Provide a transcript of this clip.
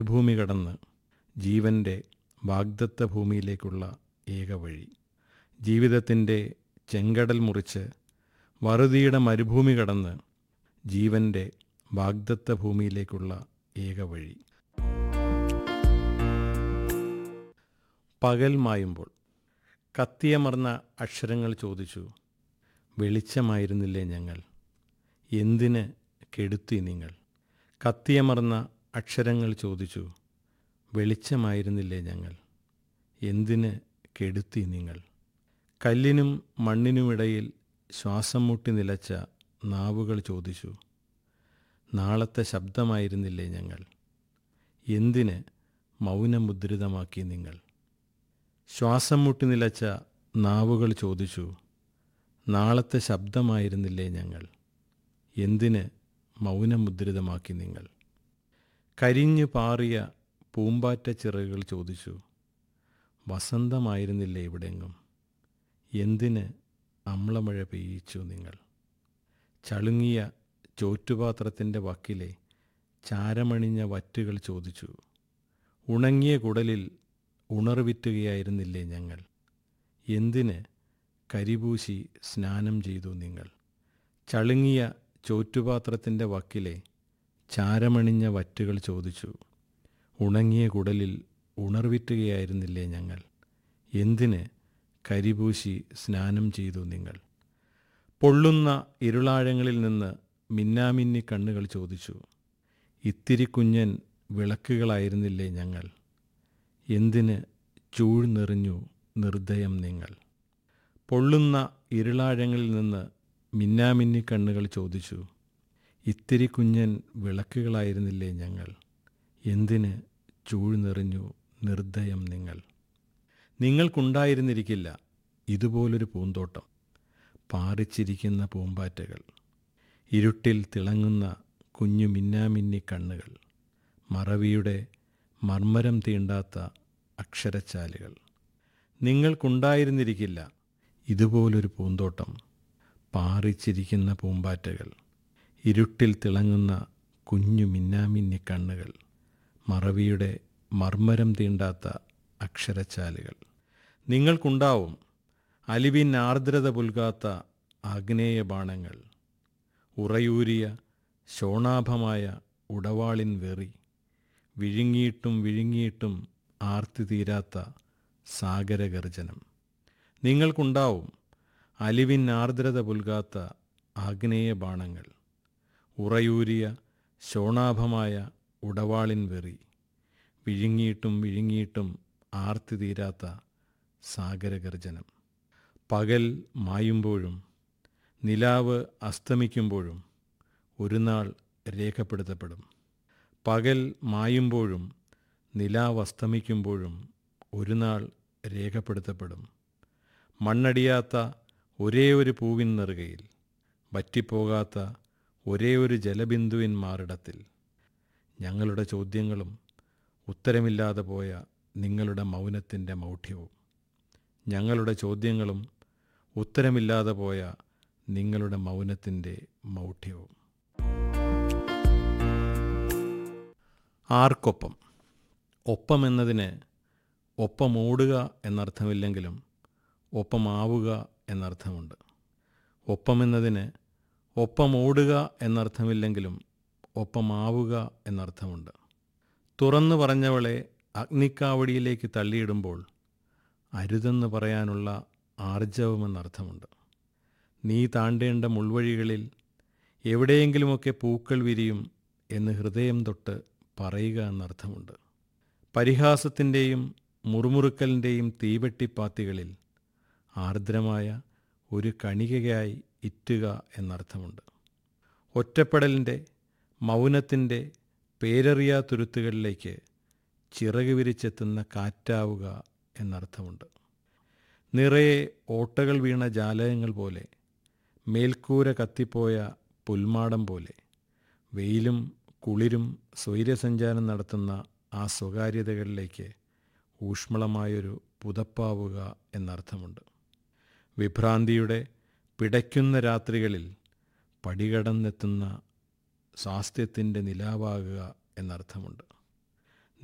ഭൂമി കടന്ന് ജീവൻ്റെ വാഗ്ദത്ത ഭൂമിയിലേക്കുള്ള ഏക വഴി ജീവിതത്തിൻ്റെ ചെങ്കടൽ മുറിച്ച് വറുതിയുടെ മരുഭൂമി കടന്ന് ജീവൻ്റെ വാഗ്ദത്ത ഭൂമിയിലേക്കുള്ള ഏക വഴി പകൽ മായുമ്പോൾ കത്തിയമർന്ന അക്ഷരങ്ങൾ ചോദിച്ചു വെളിച്ചമായിരുന്നില്ലേ ഞങ്ങൾ എന്തിന് കെടുത്തി നിങ്ങൾ കത്തിയമർന്ന അക്ഷരങ്ങൾ ചോദിച്ചു വെളിച്ചമായിരുന്നില്ലേ ഞങ്ങൾ എന്തിന് കെടുത്തി നിങ്ങൾ കല്ലിനും മണ്ണിനുമിടയിൽ ശ്വാസം മുട്ടി നിലച്ച നാവുകൾ ചോദിച്ചു നാളത്തെ ശബ്ദമായിരുന്നില്ലേ ഞങ്ങൾ എന്തിന് മൗനമുദ്രിതമാക്കി നിങ്ങൾ ശ്വാസം മുട്ടി നിലച്ച നാവുകൾ ചോദിച്ചു നാളത്തെ ശബ്ദമായിരുന്നില്ലേ ഞങ്ങൾ എന്തിന് മൗനമുദ്രിതമാക്കി നിങ്ങൾ കരിഞ്ഞു പാറിയ പൂമ്പാറ്റ ചിറകുകൾ ചോദിച്ചു വസന്തമായിരുന്നില്ലേ ഇവിടെങ്ങും എന്തിന് അമ്ലമഴ പെയ്യിച്ചു നിങ്ങൾ ചളുങ്ങിയ ചോറ്റുപാത്രത്തിൻ്റെ വക്കിലെ ചാരമണിഞ്ഞ വറ്റുകൾ ചോദിച്ചു ഉണങ്ങിയ കുടലിൽ ഉണർവിറ്റുകയായിരുന്നില്ലേ ഞങ്ങൾ എന്തിന് കരിപൂശി സ്നാനം ചെയ്തു നിങ്ങൾ ചളുങ്ങിയ ചോറ്റുപാത്രത്തിൻ്റെ വക്കിലെ ചാരമണിഞ്ഞ വറ്റുകൾ ചോദിച്ചു ഉണങ്ങിയ കുടലിൽ ഉണർവിറ്റുകയായിരുന്നില്ലേ ഞങ്ങൾ എന്തിന് കരിപൂശി സ്നാനം ചെയ്തു നിങ്ങൾ പൊള്ളുന്ന ഇരുളാഴങ്ങളിൽ നിന്ന് മിന്നാമിന്നി കണ്ണുകൾ ചോദിച്ചു ഇത്തിരി കുഞ്ഞൻ വിളക്കുകളായിരുന്നില്ലേ ഞങ്ങൾ എന്തിന് ചൂഴ്ന്നെറിഞ്ഞു നിർദ്ദയം നിങ്ങൾ പൊള്ളുന്ന ഇരുളാഴങ്ങളിൽ നിന്ന് മിന്നാമിന്നി കണ്ണുകൾ ചോദിച്ചു ഇത്തിരി കുഞ്ഞൻ വിളക്കുകളായിരുന്നില്ലേ ഞങ്ങൾ എന്തിന് ചൂഴ്ന്നെറിഞ്ഞു നിർദ്ദയം നിങ്ങൾ നിങ്ങൾക്കുണ്ടായിരുന്നിരിക്കില്ല ഇതുപോലൊരു പൂന്തോട്ടം പാറിച്ചിരിക്കുന്ന പൂമ്പാറ്റകൾ ഇരുട്ടിൽ തിളങ്ങുന്ന കുഞ്ഞു മിന്നാമിന്നി കണ്ണുകൾ മറവിയുടെ മർമ്മരം തീണ്ടാത്ത അക്ഷരച്ചാലുകൾ നിങ്ങൾക്കുണ്ടായിരുന്നിരിക്കില്ല ഇതുപോലൊരു പൂന്തോട്ടം പാറിച്ചിരിക്കുന്ന പൂമ്പാറ്റകൾ ഇരുട്ടിൽ തിളങ്ങുന്ന കുഞ്ഞു മിന്നാമിന്നി കണ്ണുകൾ മറവിയുടെ മർമ്മരം തീണ്ടാത്ത അക്ഷരച്ചാലുകൾ നിങ്ങൾക്കുണ്ടാവും അലിവിൻ ആർദ്രത പുൽകാത്ത ആഗ്നേയ ബാണങ്ങൾ ഉറയൂരിയ ശോണാഭമായ ഉടവാളിൻ വെറി വിഴുങ്ങിയിട്ടും വിഴുങ്ങിയിട്ടും ആർത്തി തീരാത്ത സാഗരഗർജനം നിങ്ങൾക്കുണ്ടാവും അലിവിൻ ആർദ്രത പുൽകാത്ത ആഗ്നേയ ബാണങ്ങൾ ഉറയൂരിയ ശോണാഭമായ ഉടവാളിൻ വെറി വിഴുങ്ങിയിട്ടും വിഴുങ്ങിയിട്ടും ആർത്തി തീരാത്ത സാഗരഗർജനം പകൽ മായുമ്പോഴും നിലാവ് അസ്തമിക്കുമ്പോഴും ഒരു നാൾ രേഖപ്പെടുത്തപ്പെടും പകൽ മായുമ്പോഴും നിലാവ് അസ്തമിക്കുമ്പോഴും ഒരു നാൾ രേഖപ്പെടുത്തപ്പെടും മണ്ണടിയാത്ത ഒരേ ഒരു പൂവിൻ നെറുകയിൽ വറ്റിപ്പോകാത്ത ഒരേ ഒരു ജലബിന്ദുവിൻ മാറിടത്തിൽ ഞങ്ങളുടെ ചോദ്യങ്ങളും ഉത്തരമില്ലാതെ പോയ നിങ്ങളുടെ മൗനത്തിൻ്റെ മൗഢ്യവും ഞങ്ങളുടെ ചോദ്യങ്ങളും ഉത്തരമില്ലാതെ പോയ നിങ്ങളുടെ മൗനത്തിൻ്റെ മൗഢ്യവും ആർക്കൊപ്പം ഒപ്പം എന്നതിന് ഒപ്പമോടുക എന്നർത്ഥമില്ലെങ്കിലും ഒപ്പമാവുക എന്നർത്ഥമുണ്ട് ഒപ്പം എന്നതിന് ഒപ്പമോടുക എന്നർത്ഥമില്ലെങ്കിലും ഒപ്പമാവുക എന്നർത്ഥമുണ്ട് തുറന്നു പറഞ്ഞവളെ അഗ്നിക്കാവടിയിലേക്ക് തള്ളിയിടുമ്പോൾ അരുതെന്ന് പറയാനുള്ള ആർജവമെന്നർത്ഥമുണ്ട് നീ താണ്ടേണ്ട മുൾവഴികളിൽ എവിടെയെങ്കിലുമൊക്കെ പൂക്കൾ വിരിയും എന്ന് ഹൃദയം തൊട്ട് പറയുക എന്നർത്ഥമുണ്ട് പരിഹാസത്തിൻ്റെയും മുറുമുറുക്കലിൻ്റെയും തീവെട്ടിപ്പാത്തികളിൽ ആർദ്രമായ ഒരു കണികയായി ഇറ്റുക എന്നർത്ഥമുണ്ട് ഒറ്റപ്പെടലിൻ്റെ മൗനത്തിൻ്റെ പേരറിയാ തുരുത്തുകളിലേക്ക് ചിറക് വിരിച്ചെത്തുന്ന കാറ്റാവുക എന്നർത്ഥമുണ്ട് നിറയെ ഓട്ടകൾ വീണ ജാലകങ്ങൾ പോലെ മേൽക്കൂര കത്തിപ്പോയ പുൽമാടം പോലെ വെയിലും കുളിരും സ്വൈര്യസഞ്ചാരം നടത്തുന്ന ആ സ്വകാര്യതകളിലേക്ക് ഊഷ്മളമായൊരു പുതപ്പാവുക എന്നർത്ഥമുണ്ട് വിഭ്രാന്തിയുടെ പിടയ്ക്കുന്ന രാത്രികളിൽ പടികടന്നെത്തുന്ന സ്വാസ്ഥ്യത്തിൻ്റെ നിലാവാകുക എന്നർത്ഥമുണ്ട്